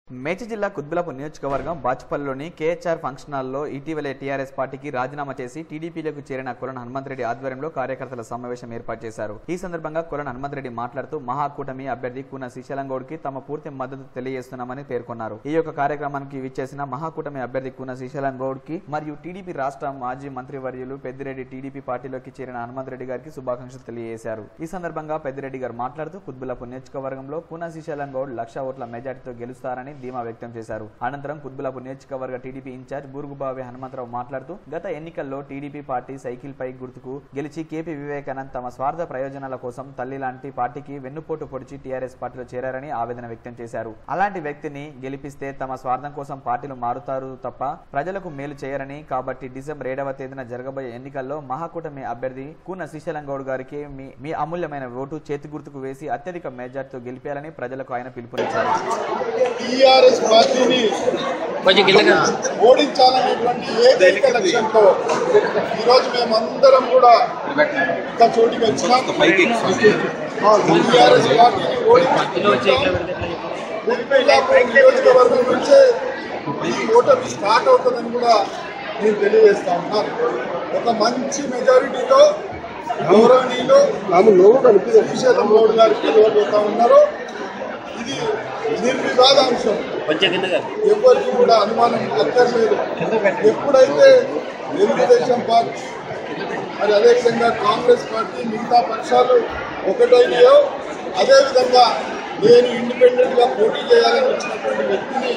మేడ్చి జిల్లా కుత్బులాపూర్ నియోజకవర్గం బాచుపల్లిలోని KHR function హాల్లో ఇటీవలే టీఆర్ఎస్ పార్టీకి రాజీనామా చేసి టీడీపీలోకి చేరిన కొలన్ హనుమంతరెడ్డి ఆధ్వర్యంలో కార్యకర్తల సమావేశం ఏర్పాటు చేశారు ఈ సందర్భంగా కొలన్ హనుమంతరెడ్డి మాట్లాడుతూ మహాకూటమి అభ్యర్థి కూన శ్రీశైలంగౌడ్కి తమ పూర్తి మద్దతు తెలియజేస్తున్నామని పేర్కొన్నారు ఈ యొక్క కార్యక్రమానికి విచ్చేసిన మహాకూటమి అభ్యర్థి కూన శ్రీశైలంగౌడ్కి మరియు టీడీపీ రాష్ట్ర మాజీ మంత్రివర్యులు పెద్దిరెడ్డి టీడీపీ పార్టీలోకి చేరిన హనుమంతరెడ్డి గారికి శుభాకాంక్షలు తెలియజేశారు ఈ సందర్భంగా పెద్దిరెడ్డి గారు మాట్లాడుతూ కుత్బులాపూర్ నియోజకవర్గంలో కూన శ్రీశైలంగౌడ్ లక్ష ఓట్ల మెజార్టీతో గెలుస్తారని ధీమా వ్యక్తం చేశారు అనంతరం కుత్బులాపూర్ నియోజకవర్గ టీడీపీ ఇన్ఛార్జ్ బూరుగుబావి హనుమంతరావు మాట్లాడుతూ గత ఎన్నికల్లో టీడీపీ పార్టీ సైకిల్ పై గుర్తుకు గెలిచి కేపీ వివేకానంద్ తమ స్వార్థ ప్రయోజనాల కోసం తల్లి లాంటి పార్టీకి వెన్నుపోటు పొడిచి టీఆర్ఎస్ పార్టీలో చేరారని ఆవేదన వ్యక్తం చేశారు అలాంటి వ్యక్తిని గెలిపిస్తే తమ స్వార్థం కోసం పార్టీలు మారుతారు తప్ప ప్రజలకు మేలు చేయరని కాబట్టి డిసెంబర్ ఏడవ తేదీన జరగబోయే ఎన్నికల్లో మహాకూటమి అభ్యర్థి కూన శ్రీశైలంగౌడ్ గారికి మీ మీ అమూల్యమైన ఓటు చేతి గుర్తుకు వేసి అత్యధిక మెజార్టీతో గెలిపేయాలని ప్రజలకు ఆయన పిలుపునిచ్చారు టీఆర్ఎస్ పార్టీని కొంచెం కిందగా ఓడించాలనేటువంటి ఏకైక లక్ష్యంతో ఈరోజు మేమందరం కూడా ఒక చోటికి వచ్చినాం టీఆర్ఎస్ పార్టీని ఓడించాం కుత్బుల్లాపూర్ నియోజకవర్గం నుంచే ఈ ఓటమి స్టార్ట్ అవుతుందని కూడా నేను తెలియజేస్తా ఉన్నాను ఒక మంచి మెజారిటీతో గౌరవనీయులు శ్రీశైలం గౌడ్ గారికి ఇవ్వబోతా ఉన్నారు ఇది నిర్వివాదాంశం కొంచెం కిందగా ఎవరికి కూడా అనుమానం అక్కర్లేదు ఎప్పుడైతే తెలుగుదేశం పార్టీ మరి అదేవిధంగా కాంగ్రెస్ పార్టీ మిగతా పక్షాలు ఒకటైనాయో అదేవిధంగా నేను ఇండిపెండెంట్ గా పోటీ చేయాలని వచ్చినటువంటి వ్యక్తిని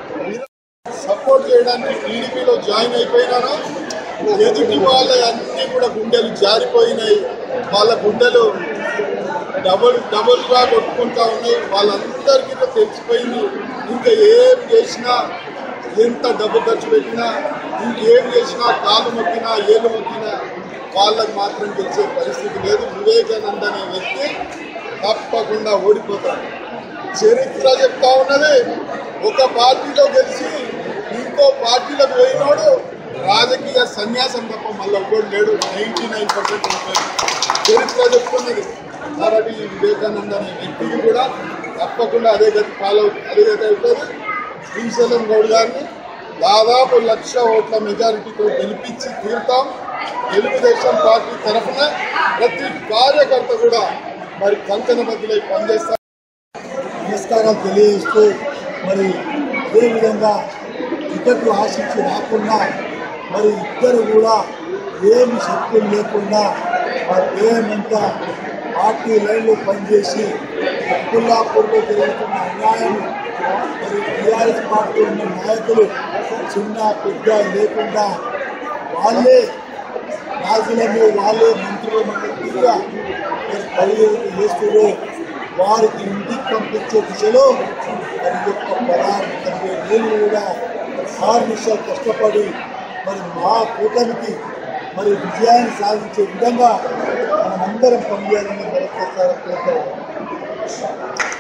సపోర్ట్ చేయడానికి టీడీపీలో జాయిన్ అయిపోయినాను ఎదుటి వాళ్ళ అన్ని కూడా గుండెలు జారిపోయినాయి వాళ్ళ గుండెలు డబుల్ డబుల్గా కొట్టుకుంటా ఉన్నాయి వాళ్ళందరికీ కూడా తెలిసిపోయింది ఇంకా ఏం చేసినా ఎంత డబ్బు ఖర్చు పెట్టినా ఇంకేం చేసినా కాలు మొక్కినా ఏలు మొక్కినా వాళ్ళకి మాత్రం గెలిచే పరిస్థితి లేదు వివేకానంద్ అనే వ్యక్తి తప్పకుండా ఓడిపోతాడు చరిత్ర చెప్తా ఉన్నది ఒక పార్టీలో గెలిచి ఇంకో పార్టీలోకి పోయినోడు రాజకీయ సన్యాసం తప్ప మళ్ళీ ఒక్కడు లేడు నైంటీ నైన్ పర్సెంట్ చరిత్ర చెప్తున్నది కాబట్టి ఈ వివేకానంద అనే వ్యక్తికి కూడా తప్పకుండా అదే గతి ఫాలో అదే గతి అవుతుంది శ్రీశైలం గౌడ్ గారిని దాదాపు లక్ష ఓట్ల మెజారిటీతో గెలిపించి తీరుతాం తెలుగుదేశం పార్టీ తరఫున ప్రతి కార్యకర్త కూడా మరి కంకణ బద్దులై పనిచేస్తారు నమస్కారాలు తెలియజేస్తూ మరి అదేవిధంగా టికెట్లు ఆశించి రాకుండా మరి ఇద్దరు కూడా ఏమి శక్తులు లేకుండా మరి ఏమంతా పార్టీ లైన్లో పనిచేసి అబ్దుల్లాపూర్లో జరుగుతున్న అన్యాయం మరి టీఆర్ఎస్ పార్టీ ఉన్న నాయకులు చిన్న పెద్ద లేకుండా వాళ్ళే రాజులను వాళ్ళే మంత్రులు మంత్రిగా పరిగణన చేస్తూ వారికి ఇంటికి పంపించే దిశలో మరి యొక్క పదహారు తొంభై ఏళ్ళు కూడా ఆరు నిమిషాలు కష్టపడి మరి మా కూటమికి మరి విజయాన్ని సాధించే విధంగా మనమందరం పనిచేయాలని మరొకసారి కోరుతాం